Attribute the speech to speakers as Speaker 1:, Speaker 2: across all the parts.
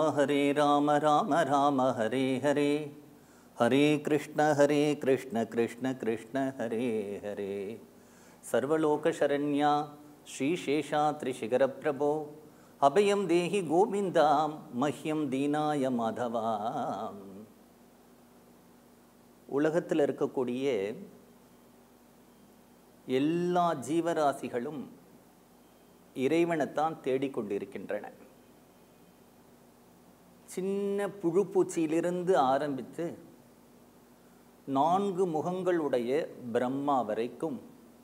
Speaker 1: ஹரே ராம ராம ராம ஹரே ஹரே ஹரே கிருஷ்ண ஹரே கிருஷ்ண கிருஷ்ண கிருஷ்ண ஹரே ஹரே சர்வலோகசரண்யா ஸ்ரீசேஷாத்ரிசிகர பிரபோ அபயம் தேஹி கோவிந்தாம் மஹ்யம் தீனாய மாதவாம் உலகத்தில் இருக்கக்கூடிய எல்லா ஜீவராசிகளும் இறைவனைத்தான் தேடிக்கொண்டிருக்கின்றன சின்ன புழுப்பூச்சியிலிருந்து ஆரம்பித்து நான்கு முகங்களுடைய பிரம்மா வரைக்கும்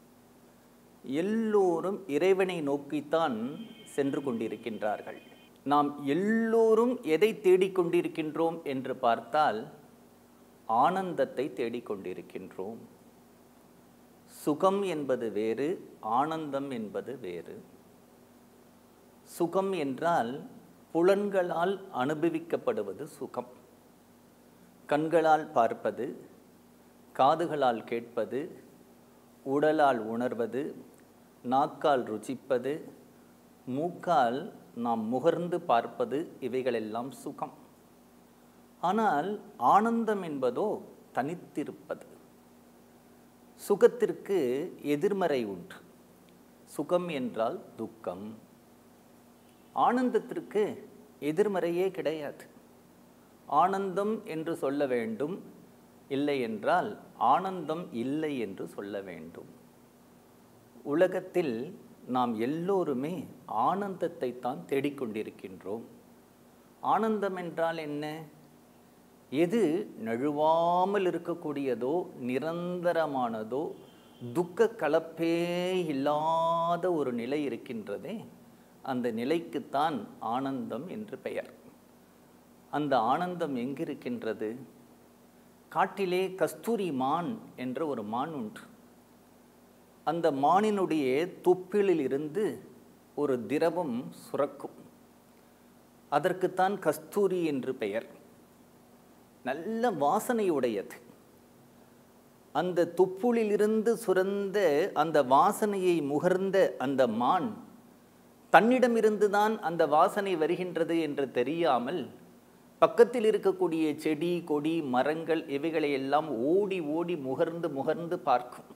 Speaker 1: எல்லோரும் இறைவனை நோக்கித்தான் சென்று கொண்டிருக்கின்றார்கள் நாம் எல்லோரும் எதை தேடிக்கொண்டிருக்கின்றோம் என்று பார்த்தால் ஆனந்தத்தை தேடிக்கொண்டிருக்கின்றோம் சுகம் என்பது வேறு ஆனந்தம் என்பது வேறு சுகம் என்றால் புலன்களால் அனுபவிக்கப்படுவது சுகம் கண்களால் பார்ப்பது காதுகளால் கேட்பது உடலால் உணர்வது நாக்கால் ருசிப்பது மூக்கால் நாம் முகர்ந்து பார்ப்பது இவைகளெல்லாம் சுகம் ஆனால் ஆனந்தம் என்பதோ தனித்திருப்பது சுகத்திற்கு எதிர்மறை உண்டு சுகம் என்றால் துக்கம் ஆனந்தத்திற்கு எதிர்மறையே கிடையாது ஆனந்தம் என்று சொல்ல வேண்டும் இல்லை என்றால் ஆனந்தம் இல்லை என்று சொல்ல வேண்டும் உலகத்தில் நாம் எல்லோருமே ஆனந்தத்தை தான் தேடிக்கொண்டிருக்கின்றோம் ஆனந்தம் என்றால் என்ன எது நழுவாமல் இருக்கக்கூடியதோ நிரந்தரமானதோ துக்க கலப்பே இல்லாத ஒரு நிலை இருக்கின்றதே அந்த நிலைக்குத்தான் ஆனந்தம் என்று பெயர் அந்த ஆனந்தம் எங்கிருக்கின்றது காட்டிலே கஸ்தூரி மான் என்ற ஒரு மான் உண்டு அந்த மானினுடைய துப்பிலில் இருந்து ஒரு திரவம் சுரக்கும் அதற்குத்தான் கஸ்தூரி என்று பெயர் நல்ல வாசனையுடையது அந்த துப்புளிலிருந்து சுரந்த அந்த வாசனையை முகர்ந்த அந்த மான் தன்னிடமிருந்து தான் அந்த வாசனை வருகின்றது என்று தெரியாமல் பக்கத்தில் இருக்கக்கூடிய செடி கொடி மரங்கள் இவைகளை எல்லாம் ஓடி ஓடி முகர்ந்து முகர்ந்து பார்க்கும்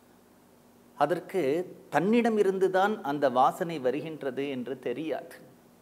Speaker 1: அதற்கு தன்னிடமிருந்து தான் அந்த வாசனை வருகின்றது என்று தெரியாது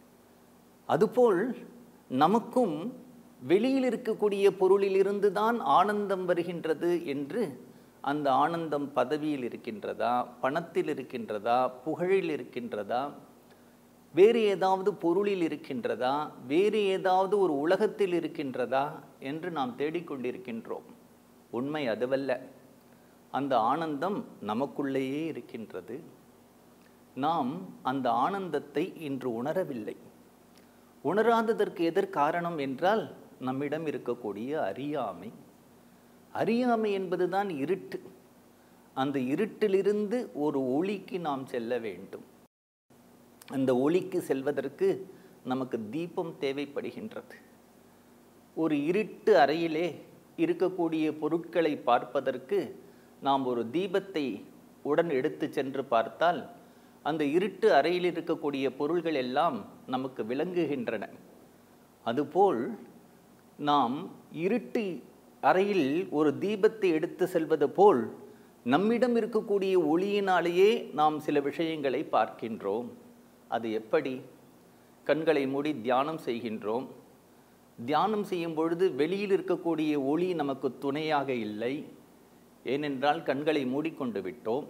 Speaker 1: அதுபோல் நமக்கும் வெளியில் இருக்கக்கூடிய பொருளிலிருந்து தான் ஆனந்தம் வருகின்றது என்று அந்த ஆனந்தம் பதவியில் இருக்கின்றதா பணத்தில் இருக்கின்றதா புகழில் இருக்கின்றதா வேறு ஏதாவது பொருளில் இருக்கின்றதா வேறு ஏதாவது ஒரு உலகத்தில் இருக்கின்றதா என்று நாம் தேடிக்கொண்டிருக்கின்றோம் உண்மை அதுவல்ல அந்த ஆனந்தம் நமக்குள்ளேயே இருக்கின்றது நாம் அந்த ஆனந்தத்தை இன்று உணரவில்லை உணராததற்கு எதற்காரணம் என்றால் நம்மிடம் இருக்கக்கூடிய அறியாமை அறியாமை என்பதுதான் இருட்டு அந்த இருட்டிலிருந்து ஒரு ஒளிக்கு நாம் செல்ல வேண்டும் அந்த ஒளிக்கு செல்வதற்கு நமக்கு தீபம் தேவைப்படுகின்றது ஒரு இருட்டு அறையிலே இருக்கக்கூடிய பொருட்களை பார்ப்பதற்கு நாம் ஒரு தீபத்தை உடன் எடுத்து சென்று பார்த்தால் அந்த இருட்டு அறையில் இருக்கக்கூடிய பொருள்கள் எல்லாம் நமக்கு விளங்குகின்றன அதுபோல் நாம் இருட்டு அறையில் ஒரு தீபத்தை எடுத்து செல்வது போல் நம்மிடம் இருக்கக்கூடிய ஒளியினாலேயே நாம் சில விஷயங்களை பார்க்கின்றோம் அது எப்படி கண்களை மூடி தியானம் செய்கின்றோம் தியானம் செய்யும் பொழுது வெளியில் இருக்கக்கூடிய ஒளி நமக்கு துணையாக இல்லை ஏனென்றால் கண்களை மூடிக்கொண்டு விட்டோம்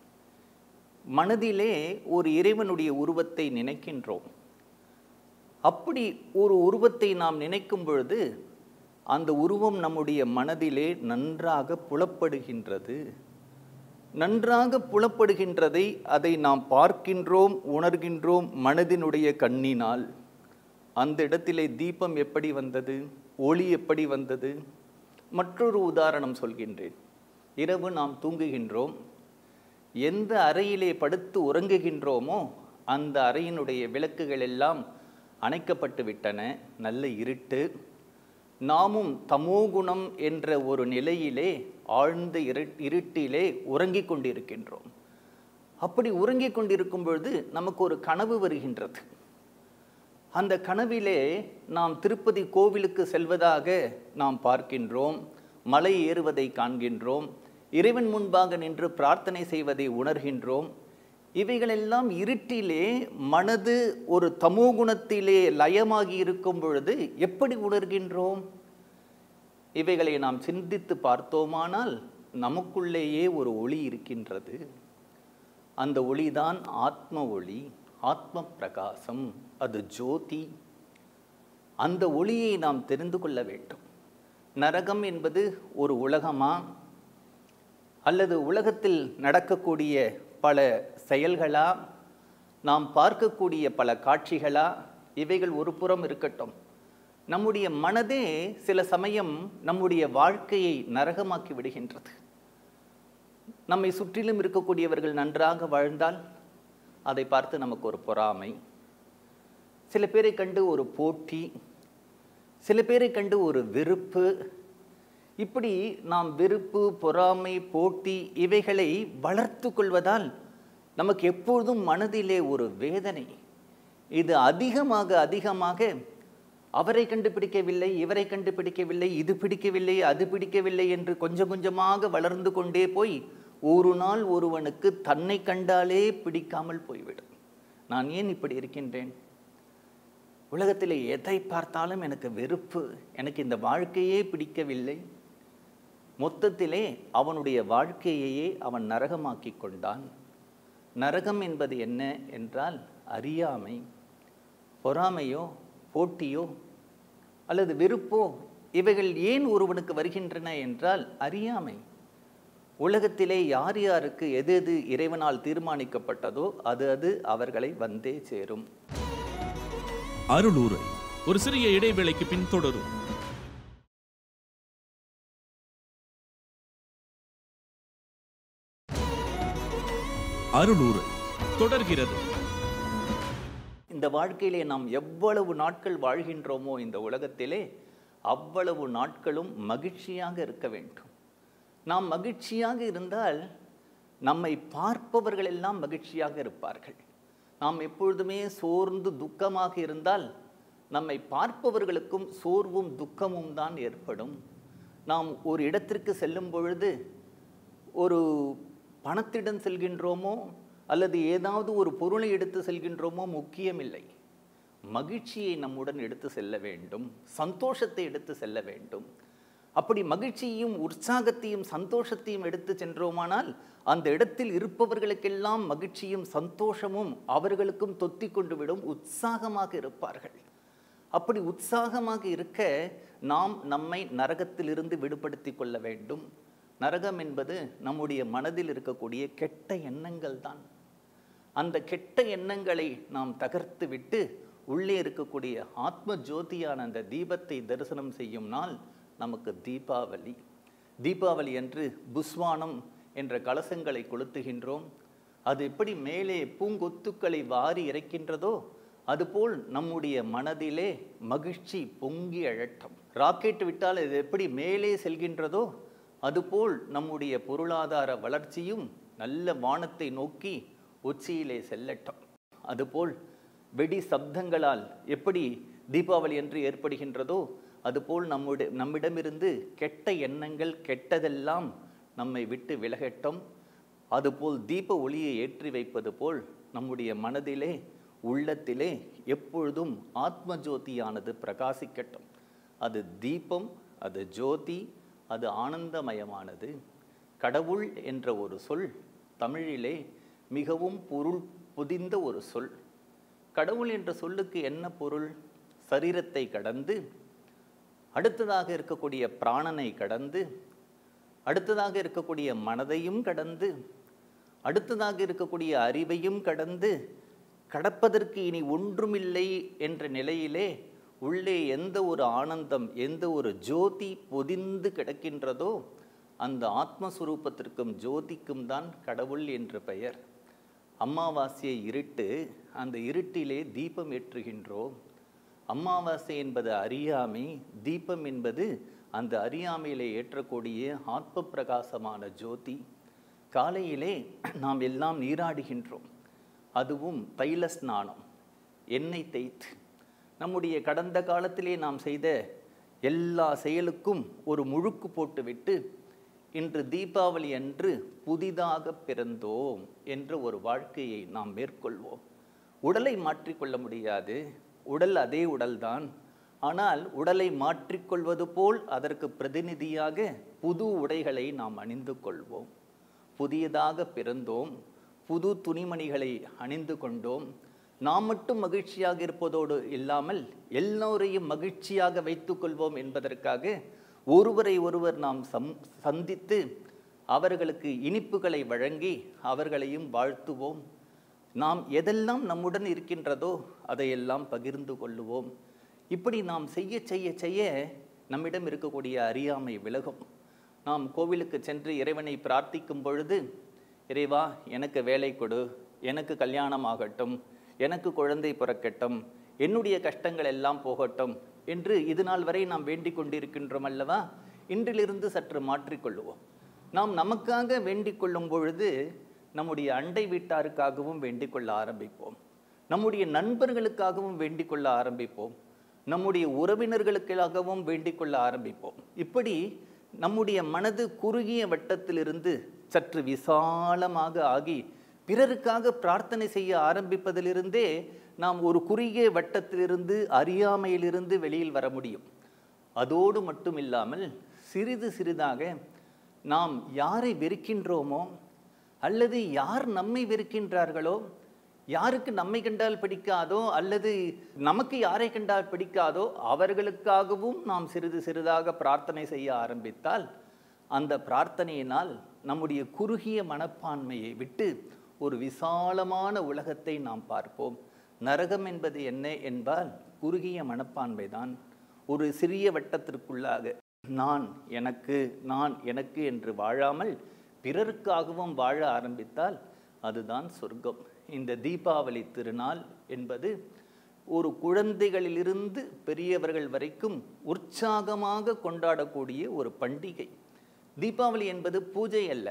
Speaker 1: மனதிலே ஒரு இறைவனுடைய உருவத்தை நினைக்கின்றோம் அப்படி ஒரு உருவத்தை நாம் நினைக்கும் பொழுது அந்த உருவம் நம்முடைய மனதிலே நன்றாக புலப்படுகின்றது நன்றாக புலப்படுகின்றதை அதை நாம் பார்க்கின்றோம் உணர்கின்றோம் மனதினுடைய கண்ணினால் அந்த இடத்திலே தீபம் எப்படி வந்தது ஒளி எப்படி வந்தது மற்றொரு உதாரணம் சொல்கின்றேன் இரவு நாம் தூங்குகின்றோம் எந்த அறையிலே படுத்து உறங்குகின்றோமோ அந்த அறையினுடைய விளக்குகள் எல்லாம் அணைக்கப்பட்டு விட்டன நல்ல இருட்டு நாமும் தமோகுணம் என்ற ஒரு நிலையிலே ஆழ்ந்த இரு இருட்டிலே உறங்கிக் கொண்டிருக்கின்றோம் அப்படி உறங்கிக் கொண்டிருக்கும் பொழுது நமக்கு ஒரு கனவு வருகின்றது அந்த கனவிலே நாம் திருப்பதி கோவிலுக்கு செல்வதாக நாம் பார்க்கின்றோம் மலை ஏறுவதை காண்கின்றோம் இறைவன் முன்பாக நின்று பிரார்த்தனை செய்வதை உணர்கின்றோம் இவைகளெல்லாம் இருட்டிலே மனது ஒரு தமோகுணத்திலே லயமாகி இருக்கும் பொழுது எப்படி உணர்கின்றோம் இவைகளை நாம் சிந்தித்து பார்த்தோமானால் நமக்குள்ளேயே ஒரு ஒளி இருக்கின்றது அந்த ஒளிதான் ஆத்ம ஒளி ஆத்ம பிரகாசம் அது ஜோதி அந்த ஒளியை நாம் தெரிந்து கொள்ள வேண்டும் நரகம் என்பது ஒரு உலகமா அல்லது உலகத்தில் நடக்கக்கூடிய பல செயல்களா நாம் பார்க்கக்கூடிய பல காட்சிகளா இவைகள் ஒரு புறம் இருக்கட்டும் நம்முடைய மனதே சில சமயம் நம்முடைய வாழ்க்கையை நரகமாக்கி விடுகின்றது நம்மை சுற்றிலும் இருக்கக்கூடியவர்கள் நன்றாக வாழ்ந்தால் அதை பார்த்து நமக்கு ஒரு பொறாமை சில பேரை கண்டு ஒரு போட்டி சில பேரை கண்டு ஒரு வெறுப்பு இப்படி நாம் வெறுப்பு பொறாமை போட்டி இவைகளை வளர்த்து கொள்வதால் நமக்கு எப்பொழுதும் மனதிலே ஒரு வேதனை இது அதிகமாக அதிகமாக அவரை கண்டுபிடிக்கவில்லை இவரை கண்டுபிடிக்கவில்லை இது பிடிக்கவில்லை அது பிடிக்கவில்லை என்று கொஞ்சம் கொஞ்சமாக வளர்ந்து கொண்டே போய் ஒரு நாள் ஒருவனுக்கு தன்னை கண்டாலே பிடிக்காமல் போய்விடும் நான் ஏன் இப்படி இருக்கின்றேன் உலகத்தில் எதை பார்த்தாலும் எனக்கு வெறுப்பு எனக்கு இந்த வாழ்க்கையே பிடிக்கவில்லை மொத்தத்திலே அவனுடைய வாழ்க்கையையே அவன் நரகமாக்கி கொண்டான் நரகம் என்பது என்ன என்றால் அறியாமை பொறாமையோ போட்டியோ அல்லது வெறுப்போ இவைகள் ஏன் ஒருவனுக்கு வருகின்றன என்றால் அறியாமை உலகத்திலே யார் யாருக்கு எது எது இறைவனால் தீர்மானிக்கப்பட்டதோ அது அது அவர்களை வந்தே சேரும்
Speaker 2: அருளுரை ஒரு சிறிய இடைவேளைக்கு பின் தொடரும் அருளுரை தொடர்கிறது
Speaker 1: இந்த வாழ்க்கையிலே நாம் எவ்வளவு நாட்கள் வாழ்கின்றோமோ இந்த உலகத்திலே அவ்வளவு நாட்களும் மகிழ்ச்சியாக இருக்க வேண்டும் நாம் மகிழ்ச்சியாக இருந்தால் நம்மை பார்ப்பவர்கள் எல்லாம் மகிழ்ச்சியாக இருப்பார்கள் நாம் எப்பொழுதுமே சோர்ந்து துக்கமாக இருந்தால் நம்மை பார்ப்பவர்களுக்கும் சோர்வும் துக்கமும் தான் ஏற்படும் நாம் ஒரு இடத்திற்கு செல்லும் பொழுது ஒரு பணத்திடம் செல்கின்றோமோ அல்லது ஏதாவது ஒரு பொருளை எடுத்து செல்கின்றோமோ முக்கியமில்லை மகிழ்ச்சியை நம்முடன் எடுத்து செல்ல வேண்டும் சந்தோஷத்தை எடுத்து செல்ல வேண்டும் அப்படி மகிழ்ச்சியையும் உற்சாகத்தையும் சந்தோஷத்தையும் எடுத்து சென்றோமானால் அந்த இடத்தில் இருப்பவர்களுக்கெல்லாம் மகிழ்ச்சியும் சந்தோஷமும் அவர்களுக்கும் தொத்தி கொண்டு விடும் உற்சாகமாக இருப்பார்கள் அப்படி உற்சாகமாக இருக்க நாம் நம்மை நரகத்திலிருந்து விடுபடுத்தி கொள்ள வேண்டும் நரகம் என்பது நம்முடைய மனதில் இருக்கக்கூடிய கெட்ட எண்ணங்கள் தான் அந்த கெட்ட எண்ணங்களை நாம் தகர்த்து விட்டு உள்ளே இருக்கக்கூடிய ஆத்ம ஜோதியான அந்த தீபத்தை தரிசனம் செய்யும் நாள் நமக்கு தீபாவளி தீபாவளி அன்று புஸ்வானம் என்ற கலசங்களை கொளுத்துகின்றோம் அது எப்படி மேலே பூங்கொத்துக்களை வாரி இறைக்கின்றதோ அதுபோல் நம்முடைய மனதிலே மகிழ்ச்சி பொங்கி அழட்டும் ராக்கெட் விட்டால் இது எப்படி மேலே செல்கின்றதோ அதுபோல் நம்முடைய பொருளாதார வளர்ச்சியும் நல்ல வானத்தை நோக்கி உச்சியிலே செல்லட்டும் அதுபோல் வெடி சப்தங்களால் எப்படி தீபாவளி என்று ஏற்படுகின்றதோ அதுபோல் நம்முடைய நம்மிடமிருந்து கெட்ட எண்ணங்கள் கெட்டதெல்லாம் நம்மை விட்டு விலகட்டும் அதுபோல் தீப ஒளியை ஏற்றி வைப்பது போல் நம்முடைய மனதிலே உள்ளத்திலே எப்பொழுதும் ஆத்ம ஜோதியானது பிரகாசிக்கட்டும் அது தீபம் அது ஜோதி அது ஆனந்தமயமானது கடவுள் என்ற ஒரு சொல் தமிழிலே மிகவும் பொருள் புதிந்த ஒரு சொல் கடவுள் என்ற சொல்லுக்கு என்ன பொருள் சரீரத்தை கடந்து அடுத்ததாக இருக்கக்கூடிய பிராணனை கடந்து அடுத்ததாக இருக்கக்கூடிய மனதையும் கடந்து அடுத்ததாக இருக்கக்கூடிய அறிவையும் கடந்து கடப்பதற்கு இனி ஒன்றுமில்லை என்ற நிலையிலே உள்ளே எந்த ஒரு ஆனந்தம் எந்த ஒரு ஜோதி பொதிந்து கிடக்கின்றதோ அந்த ஆத்மஸ்வரூபத்திற்கும் ஜோதிக்கும் தான் கடவுள் என்று பெயர் அமாவாசையை இருட்டு அந்த இருட்டிலே தீபம் ஏற்றுகின்றோம் அமாவாசை என்பது அறியாமை தீபம் என்பது அந்த அறியாமையிலே ஏற்றக்கூடிய ஆத்ம பிரகாசமான ஜோதி காலையிலே நாம் எல்லாம் நீராடுகின்றோம் அதுவும் தைல ஸ்நானம் எண்ணெய் தேய்த்து நம்முடைய கடந்த காலத்திலே நாம் செய்த எல்லா செயலுக்கும் ஒரு முழுக்கு போட்டுவிட்டு இன்று தீபாவளி அன்று புதிதாக பிறந்தோம் என்ற ஒரு வாழ்க்கையை நாம் மேற்கொள்வோம் உடலை மாற்றிக்கொள்ள முடியாது உடல் அதே உடல்தான் ஆனால் உடலை மாற்றிக்கொள்வது போல் அதற்கு பிரதிநிதியாக புது உடைகளை நாம் அணிந்து கொள்வோம் புதியதாக பிறந்தோம் புது துணிமணிகளை அணிந்து கொண்டோம் நாம் மட்டும் மகிழ்ச்சியாக இருப்பதோடு இல்லாமல் எல்லோரையும் மகிழ்ச்சியாக வைத்துக்கொள்வோம் என்பதற்காக ஒருவரை ஒருவர் நாம் சம் சந்தித்து அவர்களுக்கு இனிப்புகளை வழங்கி அவர்களையும் வாழ்த்துவோம் நாம் எதெல்லாம் நம்முடன் இருக்கின்றதோ அதையெல்லாம் பகிர்ந்து கொள்ளுவோம் இப்படி நாம் செய்ய செய்ய செய்ய நம்மிடம் இருக்கக்கூடிய அறியாமை விலகும் நாம் கோவிலுக்கு சென்று இறைவனை பிரார்த்திக்கும் பொழுது இறைவா எனக்கு வேலை கொடு எனக்கு கல்யாணம் ஆகட்டும் எனக்கு குழந்தை பிறக்கட்டும் என்னுடைய கஷ்டங்கள் எல்லாம் போகட்டும் என்று இது நாள் வரை நாம் வேண்டிக் கொண்டிருக்கின்றோம் அல்லவா இன்றிலிருந்து சற்று மாற்றிக்கொள்ளுவோம் நாம் நமக்காக வேண்டிக் கொள்ளும் பொழுது நம்முடைய அண்டை வீட்டாருக்காகவும் வேண்டிக் கொள்ள ஆரம்பிப்போம் நம்முடைய நண்பர்களுக்காகவும் வேண்டிக் கொள்ள ஆரம்பிப்போம் நம்முடைய உறவினர்களுக்காகவும் வேண்டிக் கொள்ள ஆரம்பிப்போம் இப்படி நம்முடைய மனது குறுகிய வட்டத்திலிருந்து சற்று விசாலமாக ஆகி பிறருக்காக பிரார்த்தனை செய்ய ஆரம்பிப்பதிலிருந்தே நாம் ஒரு குறுகிய வட்டத்திலிருந்து அறியாமையிலிருந்து வெளியில் வர முடியும் அதோடு மட்டும் இல்லாமல் சிறிது சிறிதாக நாம் யாரை வெறுக்கின்றோமோ அல்லது யார் நம்மை வெறுக்கின்றார்களோ யாருக்கு நம்மை கண்டால் பிடிக்காதோ அல்லது நமக்கு யாரை கண்டால் பிடிக்காதோ அவர்களுக்காகவும் நாம் சிறிது சிறிதாக பிரார்த்தனை செய்ய ஆரம்பித்தால் அந்த பிரார்த்தனையினால் நம்முடைய குறுகிய மனப்பான்மையை விட்டு ஒரு விசாலமான உலகத்தை நாம் பார்ப்போம் நரகம் என்பது என்ன என்பால் குறுகிய மனப்பான்மை தான் ஒரு சிறிய வட்டத்திற்குள்ளாக நான் எனக்கு நான் எனக்கு என்று வாழாமல் பிறருக்காகவும் வாழ ஆரம்பித்தால் அதுதான் சொர்க்கம் இந்த தீபாவளி திருநாள் என்பது ஒரு குழந்தைகளிலிருந்து பெரியவர்கள் வரைக்கும் உற்சாகமாக கொண்டாடக்கூடிய ஒரு பண்டிகை தீபாவளி என்பது பூஜை அல்ல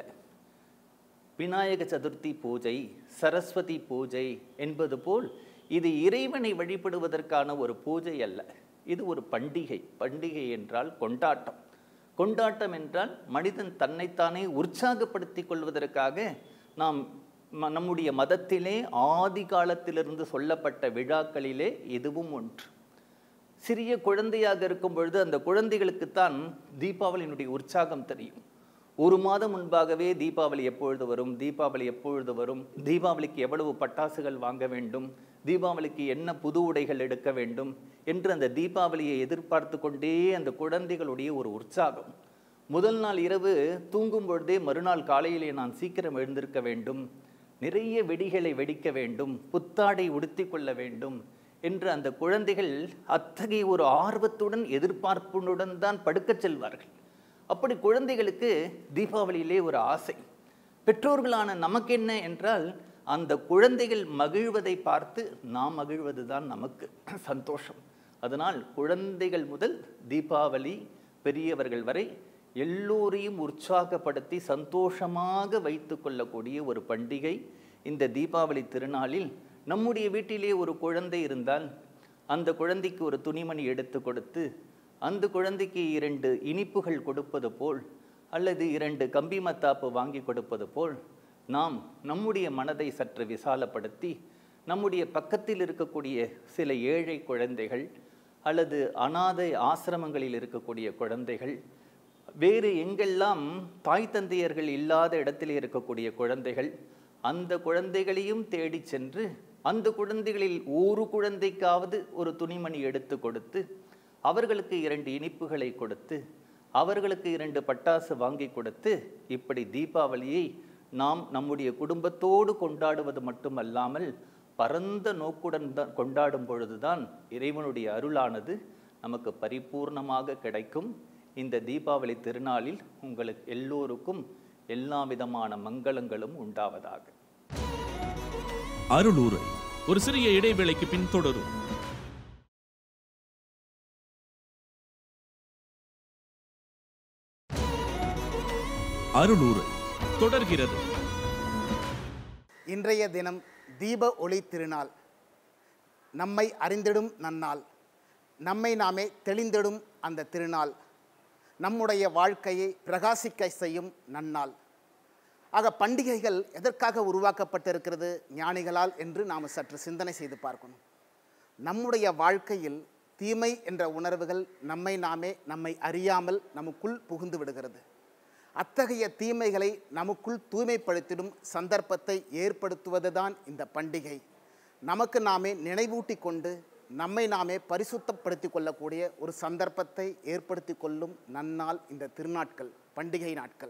Speaker 1: விநாயக சதுர்த்தி பூஜை சரஸ்வதி பூஜை என்பது போல் இது இறைவனை வழிபடுவதற்கான ஒரு பூஜை அல்ல இது ஒரு பண்டிகை பண்டிகை என்றால் கொண்டாட்டம் கொண்டாட்டம் என்றால் மனிதன் தன்னைத்தானே உற்சாகப்படுத்திக் கொள்வதற்காக நாம் ம- நம்முடைய மதத்திலே ஆதி காலத்திலிருந்து சொல்லப்பட்ட விழாக்களிலே இதுவும் ஒன்று சிறிய குழந்தையாக இருக்கும் பொழுது அந்த குழந்தைகளுக்குத்தான் தீபாவளியினுடைய உற்சாகம் தெரியும் ஒரு மாதம் முன்பாகவே தீபாவளி எப்பொழுது வரும் தீபாவளி எப்பொழுது வரும் தீபாவளிக்கு எவ்வளவு பட்டாசுகள் வாங்க வேண்டும் தீபாவளிக்கு என்ன புது உடைகள் எடுக்க வேண்டும் என்று அந்த தீபாவளியை எதிர்பார்த்து கொண்டே அந்த குழந்தைகளுடைய ஒரு உற்சாகம் முதல் நாள் இரவு தூங்கும் பொழுதே மறுநாள் காலையிலே நான் சீக்கிரம் எழுந்திருக்க வேண்டும் நிறைய வெடிகளை வெடிக்க வேண்டும் புத்தாடை உடுத்திக் கொள்ள வேண்டும் என்று அந்த குழந்தைகள் அத்தகைய ஒரு ஆர்வத்துடன் எதிர்பார்ப்புடன் தான் படுக்கச் செல்வார்கள் அப்படி குழந்தைகளுக்கு தீபாவளியிலே ஒரு ஆசை பெற்றோர்களான நமக்கு என்ன என்றால் அந்த குழந்தைகள் மகிழ்வதை பார்த்து நாம் மகிழ்வது தான் நமக்கு சந்தோஷம் அதனால் குழந்தைகள் முதல் தீபாவளி பெரியவர்கள் வரை எல்லோரையும் உற்சாகப்படுத்தி சந்தோஷமாக வைத்து கொள்ளக்கூடிய ஒரு பண்டிகை இந்த தீபாவளி திருநாளில் நம்முடைய வீட்டிலே ஒரு குழந்தை இருந்தால் அந்த குழந்தைக்கு ஒரு துணிமணி எடுத்து கொடுத்து அந்த குழந்தைக்கு இரண்டு இனிப்புகள் கொடுப்பது போல் அல்லது இரண்டு கம்பி மத்தாப்பு வாங்கி கொடுப்பது போல் நாம் நம்முடைய மனதை சற்று விசாலப்படுத்தி நம்முடைய பக்கத்தில் இருக்கக்கூடிய சில ஏழை குழந்தைகள் அல்லது அனாதை ஆசிரமங்களில் இருக்கக்கூடிய குழந்தைகள் வேறு எங்கெல்லாம் தாய் தந்தையர்கள் இல்லாத இடத்தில் இருக்கக்கூடிய குழந்தைகள் அந்த குழந்தைகளையும் தேடி சென்று அந்த குழந்தைகளில் ஒரு குழந்தைக்காவது ஒரு துணிமணி எடுத்து கொடுத்து அவர்களுக்கு இரண்டு இனிப்புகளை கொடுத்து அவர்களுக்கு இரண்டு பட்டாசு வாங்கி கொடுத்து இப்படி தீபாவளியை நாம் நம்முடைய குடும்பத்தோடு கொண்டாடுவது மட்டுமல்லாமல் பரந்த நோக்குடன் தான் கொண்டாடும் பொழுதுதான் இறைவனுடைய அருளானது நமக்கு பரிபூர்ணமாக கிடைக்கும் இந்த தீபாவளி திருநாளில் உங்களுக்கு எல்லோருக்கும் எல்லா விதமான மங்களங்களும் உண்டாவதாக
Speaker 2: அருளுரை ஒரு சிறிய இடைவேளைக்கு பின் தொடரும் அருளுரை தொடர்கிறது
Speaker 3: இன்றைய தினம் தீப ஒளி திருநாள் நம்மை அறிந்திடும் நன்னாள் நம்மை நாமே தெளிந்திடும் அந்த திருநாள் நம்முடைய வாழ்க்கையை பிரகாசிக்க செய்யும் நன்னாள் ஆக பண்டிகைகள் எதற்காக உருவாக்கப்பட்டிருக்கிறது ஞானிகளால் என்று நாம் சற்று சிந்தனை செய்து பார்க்கணும் நம்முடைய வாழ்க்கையில் தீமை என்ற உணர்வுகள் நம்மை நாமே நம்மை அறியாமல் நமக்குள் புகுந்து விடுகிறது அத்தகைய தீமைகளை நமக்குள் தூய்மைப்படுத்திடும் சந்தர்ப்பத்தை ஏற்படுத்துவதுதான் இந்த பண்டிகை நமக்கு நாமே நினைவூட்டி கொண்டு நம்மை நாமே பரிசுத்தப்படுத்தி கொள்ளக்கூடிய ஒரு சந்தர்ப்பத்தை ஏற்படுத்தி கொள்ளும் நன்னாள் இந்த திருநாட்கள் பண்டிகை நாட்கள்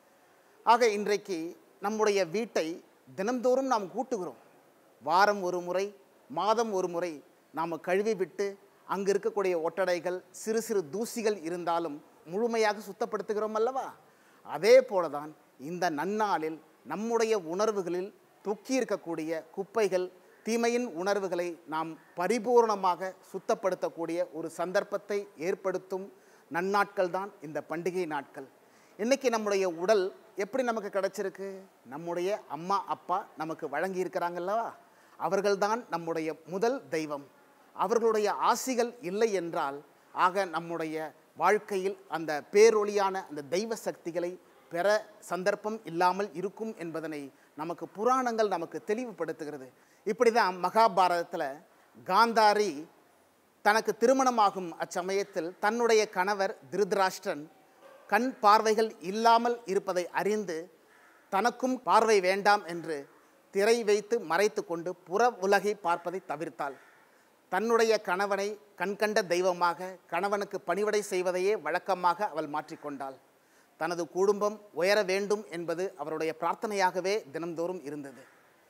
Speaker 3: ஆக இன்றைக்கு நம்முடைய வீட்டை தினம்தோறும் நாம் கூட்டுகிறோம் வாரம் ஒரு முறை மாதம் ஒரு முறை நாம் கழுவி விட்டு அங்கு இருக்கக்கூடிய ஒட்டடைகள் சிறு சிறு தூசிகள் இருந்தாலும் முழுமையாக சுத்தப்படுத்துகிறோம் அல்லவா அதே போலதான் இந்த நன்னாளில் நம்முடைய உணர்வுகளில் தொக்கி இருக்கக்கூடிய குப்பைகள் தீமையின் உணர்வுகளை நாம் பரிபூர்ணமாக சுத்தப்படுத்தக்கூடிய ஒரு சந்தர்ப்பத்தை ஏற்படுத்தும் நன்னாட்கள் தான் இந்த பண்டிகை நாட்கள் இன்னைக்கு நம்முடைய உடல் எப்படி நமக்கு கிடைச்சிருக்கு நம்முடைய அம்மா அப்பா நமக்கு வழங்கி இருக்கிறாங்கல்லவா அவர்கள்தான் நம்முடைய முதல் தெய்வம் அவர்களுடைய ஆசிகள் இல்லை என்றால் ஆக நம்முடைய வாழ்க்கையில் அந்த பேரொளியான அந்த தெய்வ சக்திகளை பெற சந்தர்ப்பம் இல்லாமல் இருக்கும் என்பதனை நமக்கு புராணங்கள் நமக்கு தெளிவுபடுத்துகிறது இப்படி தான் மகாபாரதத்தில் காந்தாரி தனக்கு திருமணமாகும் அச்சமயத்தில் தன்னுடைய கணவர் திருதராஷ்டிரன் கண் பார்வைகள் இல்லாமல் இருப்பதை அறிந்து தனக்கும் பார்வை வேண்டாம் என்று திரை வைத்து மறைத்து கொண்டு புற உலகை பார்ப்பதை தவிர்த்தாள் தன்னுடைய கணவனை கண்கண்ட தெய்வமாக கணவனுக்கு பணிவிடை செய்வதையே வழக்கமாக அவள் மாற்றிக்கொண்டாள் தனது குடும்பம் உயர வேண்டும் என்பது அவருடைய பிரார்த்தனையாகவே தினந்தோறும் இருந்தது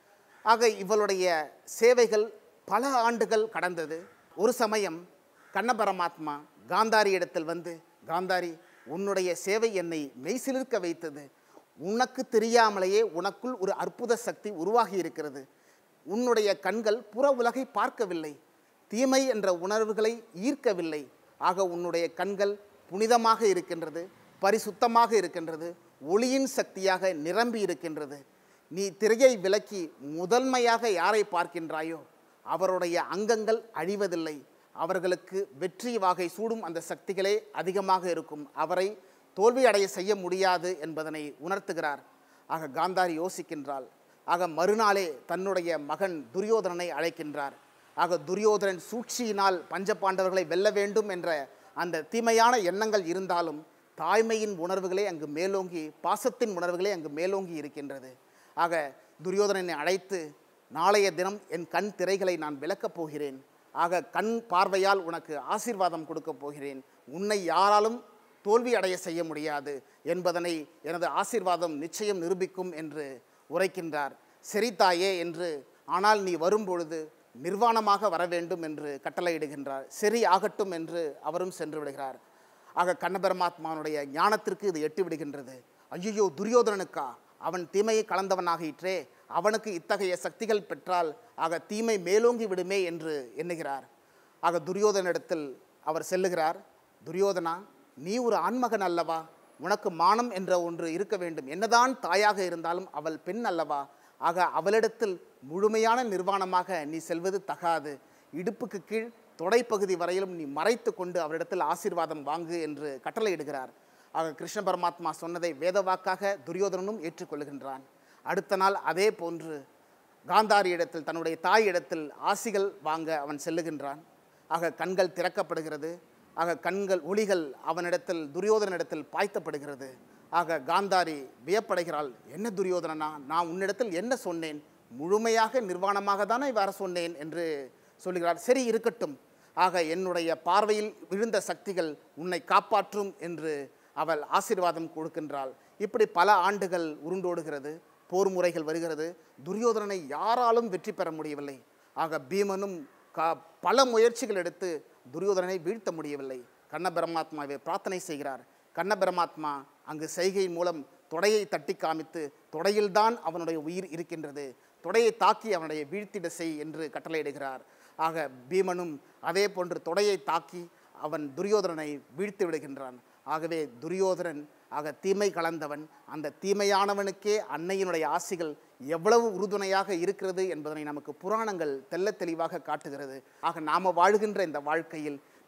Speaker 3: ஆக இவளுடைய சேவைகள் பல ஆண்டுகள் கடந்தது ஒரு சமயம் கண்ண பரமாத்மா காந்தாரி இடத்தில் வந்து காந்தாரி உன்னுடைய சேவை என்னை மெய்சிலிர்க்க வைத்தது உனக்கு தெரியாமலேயே உனக்குள் ஒரு அற்புத சக்தி உருவாகி இருக்கிறது உன்னுடைய கண்கள் புற உலகை பார்க்கவில்லை தீமை என்ற உணர்வுகளை ஈர்க்கவில்லை ஆக உன்னுடைய கண்கள் புனிதமாக இருக்கின்றது பரிசுத்தமாக இருக்கின்றது ஒளியின் சக்தியாக நிரம்பி இருக்கின்றது நீ திரையை விலக்கி முதன்மையாக யாரை பார்க்கின்றாயோ அவருடைய அங்கங்கள் அழிவதில்லை அவர்களுக்கு வெற்றி வாகை சூடும் அந்த சக்திகளே அதிகமாக இருக்கும் அவரை தோல்வி அடைய செய்ய முடியாது என்பதனை உணர்த்துகிறார் ஆக காந்தாரி யோசிக்கின்றாள் ஆக மறுநாளே தன்னுடைய மகன் துரியோதனனை அழைக்கின்றார் ஆக துரியோதனன் சூழ்ச்சியினால் பஞ்சபாண்டவர்களை வெல்ல வேண்டும் என்ற அந்த தீமையான எண்ணங்கள் இருந்தாலும் தாய்மையின் உணர்வுகளே அங்கு மேலோங்கி பாசத்தின் உணர்வுகளே அங்கு மேலோங்கி இருக்கின்றது ஆக துரியோதனனை அழைத்து நாளைய தினம் என் கண் திரைகளை நான் விளக்கப் போகிறேன் ஆக கண் பார்வையால் உனக்கு ஆசீர்வாதம் கொடுக்கப் போகிறேன் உன்னை யாராலும் தோல்வி அடைய செய்ய முடியாது என்பதனை எனது ஆசீர்வாதம் நிச்சயம் நிரூபிக்கும் என்று உரைக்கின்றார் சரி தாயே என்று ஆனால் நீ வரும்பொழுது நிர்வாணமாக வர வேண்டும் என்று கட்டளையிடுகின்றார் சரி ஆகட்டும் என்று அவரும் சென்று விடுகிறார் ஆக கண்ணபரமாத்மானுடைய ஞானத்திற்கு இது எட்டி விடுகின்றது ஐயோ துரியோதனனுக்கா அவன் தீமையை கலந்தவனாகிற்றே அவனுக்கு இத்தகைய சக்திகள் பெற்றால் ஆக தீமை மேலோங்கி விடுமே என்று எண்ணுகிறார் ஆக துரியோதனிடத்தில் அவர் செல்லுகிறார் துரியோதனா நீ ஒரு ஆண்மகன் அல்லவா உனக்கு மானம் என்ற ஒன்று இருக்க வேண்டும் என்னதான் தாயாக இருந்தாலும் அவள் பெண் அல்லவா ஆக அவளிடத்தில் முழுமையான நிர்வாணமாக நீ செல்வது தகாது இடுப்புக்கு கீழ் தொடைப்பகுதி வரையிலும் நீ மறைத்து கொண்டு அவரிடத்தில் ஆசீர்வாதம் வாங்கு என்று கட்டளையிடுகிறார் ஆக கிருஷ்ண பரமாத்மா சொன்னதை வேதவாக்காக துரியோதனனும் ஏற்றுக்கொள்கின்றான் அடுத்த நாள் அதே போன்று காந்தாரி இடத்தில் தன்னுடைய தாய் இடத்தில் ஆசிகள் வாங்க அவன் செல்லுகின்றான் ஆக கண்கள் திறக்கப்படுகிறது ஆக கண்கள் ஒளிகள் அவனிடத்தில் துரியோதனிடத்தில் பாய்த்தப்படுகிறது ஆக காந்தாரி வியப்படைகிறாள் என்ன துரியோதனனா நான் உன்னிடத்தில் என்ன சொன்னேன் முழுமையாக நிர்வாணமாக தானே வர சொன்னேன் என்று சொல்லுகிறார் சரி இருக்கட்டும் ஆக என்னுடைய பார்வையில் விழுந்த சக்திகள் உன்னை காப்பாற்றும் என்று அவள் ஆசீர்வாதம் கொடுக்கின்றாள் இப்படி பல ஆண்டுகள் உருண்டோடுகிறது போர் முறைகள் வருகிறது துரியோதனனை யாராலும் வெற்றி பெற முடியவில்லை ஆக பீமனும் கா பல முயற்சிகள் எடுத்து துரியோதனனை வீழ்த்த முடியவில்லை கண்ண பிரம்மாத்மாவை பிரார்த்தனை செய்கிறார் கண்ண பிரம்மாத்மா அங்கு செய்கையின் மூலம் தொடையை தட்டி காமித்து தொடையில்தான் அவனுடைய உயிர் இருக்கின்றது தொடையை தாக்கி அவனுடைய வீழ்த்திட செய் என்று கட்டளையிடுகிறார் ஆக பீமனும் அதே போன்று தொடையை தாக்கி அவன் துரியோதனனை வீழ்த்தி விடுகின்றான் ஆகவே துரியோதனன் ஆக தீமை கலந்தவன் அந்த தீமையானவனுக்கே அன்னையினுடைய ஆசிகள் எவ்வளவு உறுதுணையாக இருக்கிறது என்பதனை நமக்கு புராணங்கள் தெள்ளத் தெளிவாக காட்டுகிறது ஆக நாம் வாழ்கின்ற இந்த வாழ்க்கையில்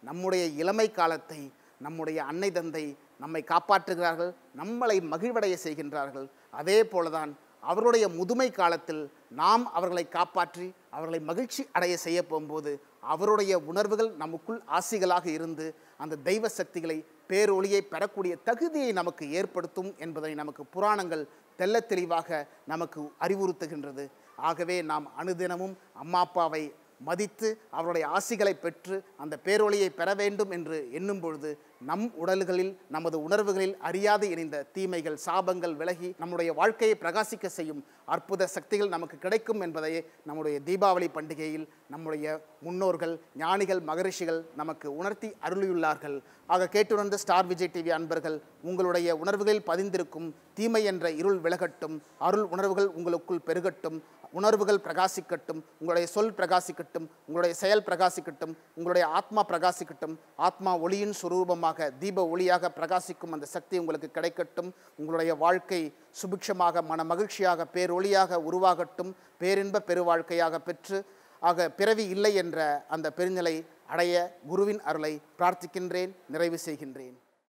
Speaker 3: நம்முடைய இளமை காலத்தை நம்முடைய அன்னை தந்தை நம்மை காப்பாற்றுகிறார்கள் நம்மளை மகிழ்வடைய செய்கின்றார்கள் அதே போலதான் அவருடைய முதுமை காலத்தில் நாம் அவர்களை காப்பாற்றி அவர்களை மகிழ்ச்சி அடைய செய்ய போகும்போது அவருடைய உணர்வுகள் நமக்குள் ஆசிகளாக இருந்து அந்த தெய்வ சக்திகளை பேரொளியை பெறக்கூடிய தகுதியை நமக்கு ஏற்படுத்தும் என்பதை நமக்கு புராணங்கள் தெள்ளத் தெளிவாக நமக்கு அறிவுறுத்துகின்றது ஆகவே நாம் அனுதினமும் அம்மா அப்பாவை மதித்து அவருடைய ஆசிகளை பெற்று அந்த பேரொளியை பெற வேண்டும் என்று எண்ணும் பொழுது நம் உடல்களில் நமது உணர்வுகளில் அறியாது இணைந்த தீமைகள் சாபங்கள் விலகி நம்முடைய வாழ்க்கையை பிரகாசிக்க செய்யும் அற்புத சக்திகள் நமக்கு கிடைக்கும் என்பதை நம்முடைய தீபாவளி பண்டிகையில் நம்முடைய முன்னோர்கள் ஞானிகள் மகரிஷிகள் நமக்கு உணர்த்தி அருளியுள்ளார்கள் ஆக கேட்டுணர்ந்த ஸ்டார் விஜய் டிவி அன்பர்கள் உங்களுடைய உணர்வுகளில் பதிந்திருக்கும் தீமை என்ற இருள் விலகட்டும் அருள் உணர்வுகள் உங்களுக்குள் பெருகட்டும் உணர்வுகள் பிரகாசிக்கட்டும் உங்களுடைய சொல் பிரகாசிக்கட்டும் உங்களுடைய செயல் பிரகாசிக்கட்டும் உங்களுடைய ஆத்மா பிரகாசிக்கட்டும் ஆத்மா ஒளியின் சுரூபமாக தீப ஒளியாக பிரகாசிக்கும் அந்த சக்தி உங்களுக்கு கிடைக்கட்டும் உங்களுடைய வாழ்க்கை சுபிக்ஷமாக மன மகிழ்ச்சியாக பேரொளியாக உருவாகட்டும் பேரின்ப பெருவாழ்க்கையாக பெற்று ஆக பிறவி இல்லை என்ற அந்த பெருநிலை அடைய குருவின் அருளை பிரார்த்திக்கின்றேன் நிறைவு செய்கின்றேன்